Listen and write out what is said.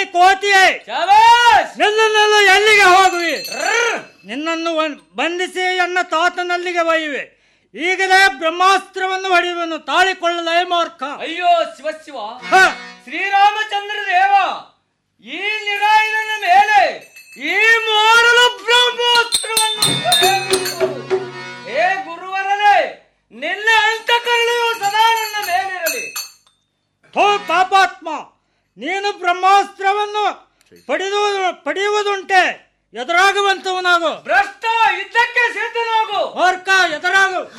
ಕೋತಿಯೇ ಶಾಬಾಸ್ ನಿನ್ನನ್ನೆಲ್ಲ ಎಲ್ಲಿಗೆ ಹೋಗುವಿ ನಿನ್ನನ್ನು ಒನ್- ಬಂಧಿಸಿ ಎನ್ನ ತಾತನಲ್ಲಿಗೆ ಒಯ್ಯುವೆ ಈಗಲೇ ಬ್ರಹ್ಮಾಸ್ತ್ರವನ್ನು ಹೊಡೆಯುವನು ತಾಳಿಕೊಳ್ಳಲೇ ಮೂರ್ಖ ಅಯ್ಯೋ ಶಿವ ಶಿವ ಹ, ಶ್ರೀರಾಮಚಂದ್ರ ದೇವ ಈ ನಿರಾಯುಧನ ಮೇಲೆ ಈ ಮಾಡಲು ಬ್ರಹ್ಮೋಸ್ತ್ರವನ್ನು ಪ್ರಯೋಗಿಸು. ಹೇ ಗುರುವರನೇ ನಿನ್ನ ಅಂತಃಕರಣೆಯು ಸದಾ ನನ್ನ ಮೇಲಿರಲಿ ಥೋ ಪಾಪಾತ್ಮ ನೀನು ಬ್ರಹ್ಮಾಸ್ತ್ರವನ್ನು ಪಡೆದು ಪಡೆಯುವುದುಂಟೆ ಎದುರಾಗುವಂತವನಾಗು ಭ್ರಷ್ಟ ಯುದ್ಧಕ್ಕೆ ಸಿದ್ಧನಾಗು ಮೂರ್ಖ ಎದುರಾಗು